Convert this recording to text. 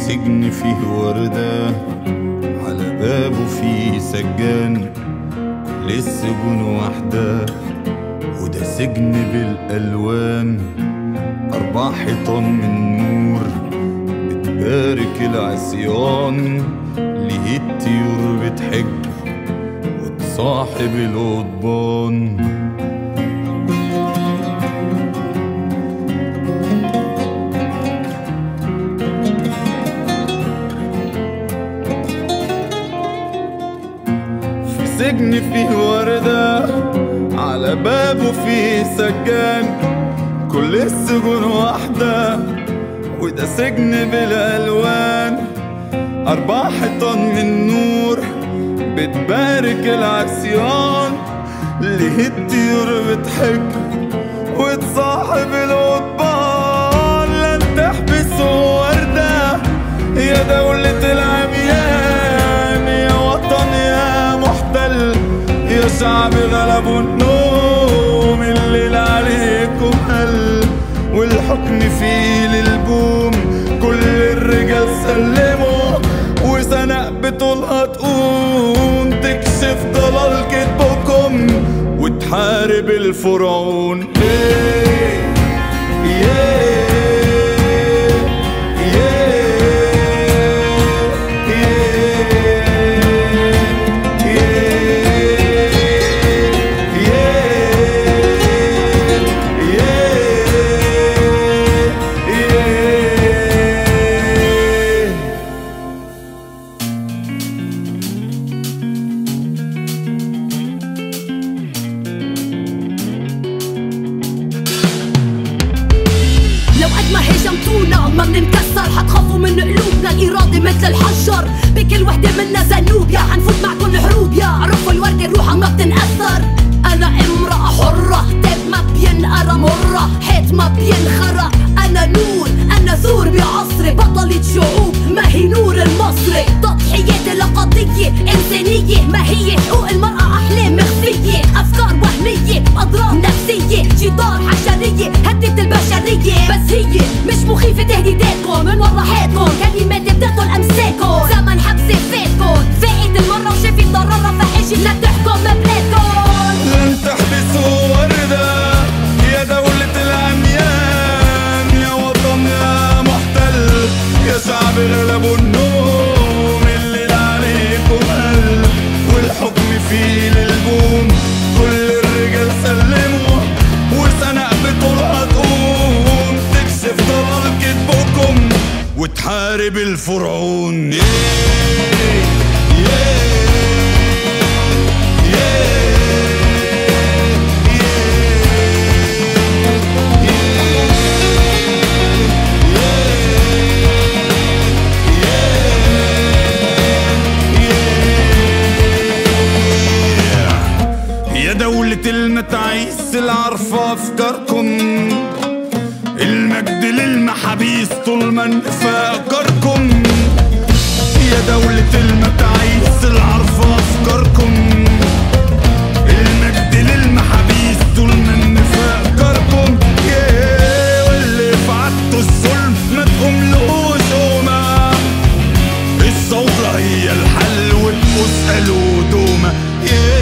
سجن فيه وردة على بابه فيه سجان كل السجون واحدة وده سجن بالألوان أربع حيطان من نور بتبارك العصيان ليه الطيور بتحج وتصاحب القضبان في سجن فيه وردة على بابه فيه سجان كل السجون واحدة وده سجن بالألوان أربع حيطان من نور بتبارك العصيان ليه الطيور بتحج وتصاحب القضبان لن تحبسوا وردة يا دولة العميان يا وطن يا محتل يا شعب غلبوا النوم الليل عليكم هل والحكم فيه للبوم كل الرجال سلموا وسنة بطولها تقوم تكشف ضلال كذبكم وتحارب الفرعون إيه yeah لو قد ما هاجمتونا ما بننكسر حتخافوا من قلوبنا الإرادة مثل الحجر بكل وحدة منا ذنوب يا حنفوت معكن حروب يا عرفوا الوردة روحها ما بتنأثر أنا امرأة حرة كتاب ما بينقرا مرة حيط ما بينخرى أنا نور أنا ثور بعصري بطلة شعوب ما هي نور المصري تضحياتي لقضية إنسانية ما هي حقوق المرأة أحلام مخفية أفكار وهمية أضرار نفسية جدار حشرية هدت البشرية بس هي مش مخيفة تهديداتكم من ورا حياتكم كلمات بتقتل أمساكم زمن حبسة فاتكم فائت المرة وشافت ضررها فحاجة لا تحكم بلادكم لن تحبسوا وردة يا دولة العميان يا وطن يا محتل يا شعب غلبوا النوم الليل عليكم هل والحكم فيه للبوم كل الرجال سلموا وسنة بطولها تقوم تكشف ضلال كذبكم وتحارب الفرعون yeah. Yeah. يا دولة المتاعيس العارفة أفكاركم المجد للمحابيس طول ما نفكركم يا دولة المتاعيس العارفة أفكاركم المجد للمحابيس طول ما نفكركم يا واللي فعلتوا الظلم ما تقوملوش قومة الثورة هي الحل واسألوا دوما yeah